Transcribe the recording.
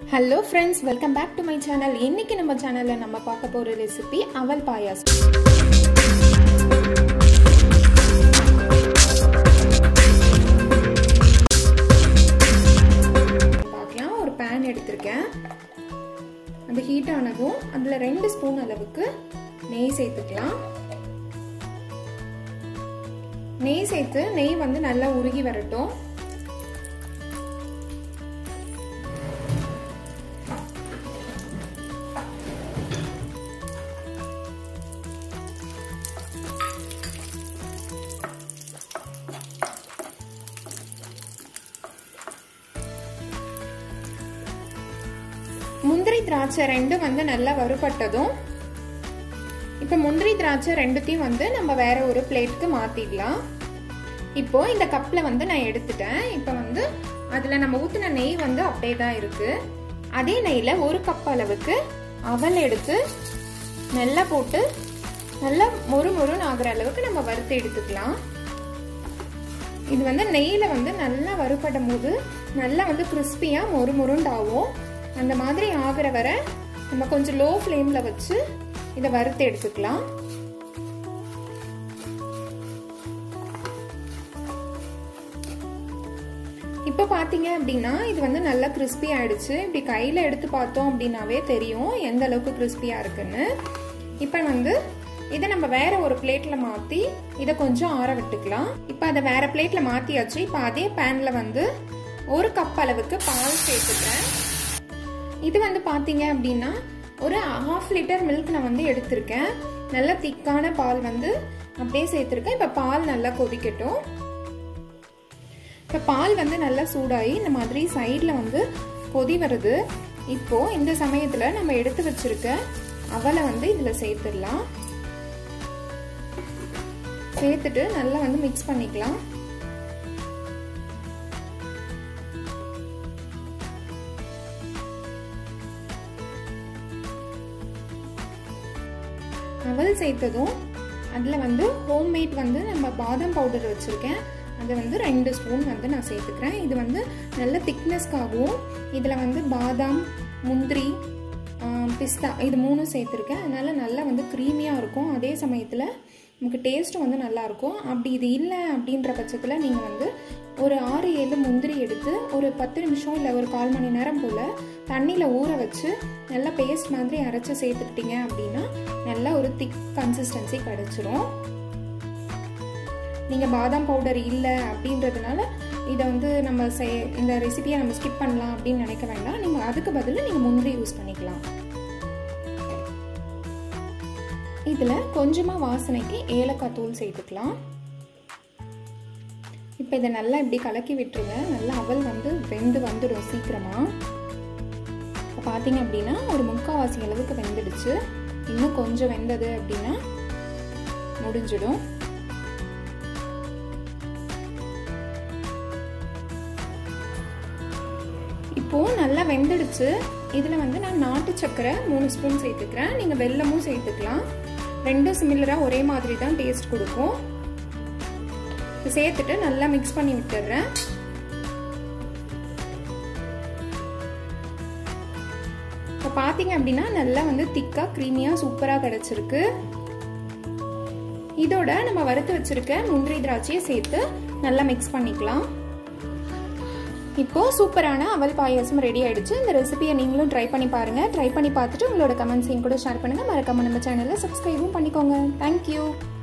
hello friends welcome back to my channel இன்னைக்கு நம்ம சேனலில் நம்ம பார்க்க போகிற ரெசிபி அவல் பாயாசம் பார்க்கலாம் ஒரு பேன் எடுத்திருக்கேன் அது ஹீட் ஆனதும் அதில் ரெண்டு ஸ்பூன் அளவுக்கு நெய் சேர்த்துக்கலாம் நெய் சேர்த்து நெய் வந்து நல்லா உருகி வரட்டும் முந்திரி திராட்சை ரெண்டும் வந்து நல்லா வறுபட்டதும் இப்போ முந்திரி திராட்சை ரெண்டுத்தையும் வந்து நம்ம வேற ஒரு பிளேட்க்கு மாத்திடலாம் இப்போ இந்த கப்பில் வந்து நான் எடுத்துட்டேன் இப்போ வந்து அதில் நம்ம ஊற்றின நெய் வந்து அப்படியே தான் இருக்கு அதே நெய்யில் ஒரு கப் அளவுக்கு அவல் எடுத்து நல்லா போட்டு நல்லா மொறு மொறுன்னு ஆகிற அளவுக்கு நம்ம வறுத்து எடுத்துக்கலாம் இது வந்து நெய்யில் வந்து நல்லா வறுபடும் போது நல்லா வந்து கிறிஸ்பியாக மொறு மொருண்டாகும் அந்த மாதிரி ஆகிற வரை நம்ம கொஞ்சம் லோ ஃப்ளேமில் வச்சு இதை வறுத்து எடுத்துக்கலாம் இப்போ பார்த்தீங்க அப்படின்னா இது வந்து நல்லா கிறிஸ்பி ஆயிடுச்சு இப்படி கையில் எடுத்து பார்த்தோம் அப்படின்னாவே தெரியும் எந்த அளவுக்கு கிறிஸ்பியாக இருக்குன்னு இப்போ வந்து இதை நம்ம வேற ஒரு பிளேட்ல மாத்தி இதை கொஞ்சம் ஆற விட்டுக்கலாம் இப்போ அதை வேற பிளேட்ல மாத்தியாச்சு இப்போ அதே பேன்ல வந்து ஒரு கப் அளவுக்கு பால் சேர்த்துக்கிறேன் இது வந்து பார்த்தீங்க அப்படின்னா ஒரு ஹாஃப் லிட்டர் மில்க் நான் வந்து எடுத்திருக்கேன் நல்ல திக்கான பால் வந்து அப்படியே சேர்த்துருக்கேன் இப்போ பால் நல்லா கொதிக்கட்டும் இப்போ பால் வந்து நல்லா சூடாகி இந்த மாதிரி சைடில் வந்து கொதி வருது இப்போ இந்த சமயத்தில் நம்ம எடுத்து வச்சிருக்க அவலை வந்து இதில் சேர்த்துடலாம் சேர்த்துட்டு நல்லா வந்து மிக்ஸ் பண்ணிக்கலாம் அவல் சேர்த்ததும் அதில் வந்து ஹோம்மேட் வந்து நம்ம பாதாம் பவுடர் வச்சுருக்கேன் அதை வந்து ரெண்டு ஸ்பூன் வந்து நான் சேர்த்துக்கிறேன் இது வந்து நல்ல திக்னஸ்க்காகவும் இதில் வந்து பாதாம் முந்திரி பிஸ்தா இது மூணும் சேர்த்துருக்கேன் அதனால் நல்லா வந்து க்ரீமியாக இருக்கும் அதே சமயத்தில் நமக்கு டேஸ்ட்டும் வந்து நல்லாயிருக்கும் அப்படி இது இல்லை அப்படின்ற பட்சத்தில் நீங்கள் வந்து ஒரு ஆறு ஏழு முந்திரி எடுத்து ஒரு பத்து நிமிஷம் இல்லை ஒரு கால் மணி நேரம் போல் தண்ணியில் ஊற வச்சு நல்லா பேஸ்ட் மாதிரி அரைச்சி சேர்த்துக்கிட்டீங்க அப்படின்னா நல்லா ஒரு திக் கன்சிஸ்டன்சி கிடச்சிரும் நீங்கள் பாதாம் பவுடர் இல்லை அப்படின்றதுனால இதை வந்து நம்ம செ இந்த ரெசிபியை நம்ம ஸ்கிப் பண்ணலாம் அப்படின்னு நினைக்க வேண்டாம் நீங்கள் அதுக்கு பதில் நீங்கள் முந்திரி யூஸ் பண்ணிக்கலாம் இதில் கொஞ்சமாக வாசனைக்கு ஏலக்காய் தூள் சேர்த்துக்கலாம் இப்போ இதை நல்லா இப்படி கலக்கி விட்டுருங்க நல்லா அவல் வந்து வெந்து வந்துடும் சீக்கிரமாக இப்போ பார்த்தீங்க அப்படின்னா ஒரு முக்கால்வாசி அளவுக்கு வெந்துடுச்சு இன்னும் கொஞ்சம் வெந்தது அப்படின்னா முடிஞ்சிடும் இப்போது நல்லா வெந்துடுச்சு இதில் வந்து நான் நாட்டு சக்கரை மூணு ஸ்பூன் சேர்த்துக்கிறேன் நீங்கள் வெல்லமும் சேர்த்துக்கலாம் ரெண்டும் சிமிலராக ஒரே மாதிரி தான் டேஸ்ட் கொடுக்கும் சேர்த்துட்டு நல்லா மிக்ஸ் பண்ணி விட்டுடுறேன் இப்போ பார்த்தீங்க அப்படின்னா நல்லா வந்து திக்காக க்ரீமியாக சூப்பராக கிடச்சிருக்கு இதோட நம்ம வறுத்து வச்சிருக்க முந்திரி திராட்சையை சேர்த்து நல்லா மிக்ஸ் பண்ணிக்கலாம் இப்போ சூப்பரான அவல் பாயாசம் ரெடி ஆயிடுச்சு இந்த ரெசிபியை நீங்களும் ட்ரை பண்ணி பாருங்க ட்ரை பண்ணி பார்த்துட்டு உங்களோட கமெண்ட்ஸையும் கூட ஷேர் பண்ணுங்க மறக்காம நம்ம சேனலை சப்ஸ்கிரைபும் பண்ணிக்கோங்க தேங்க்யூ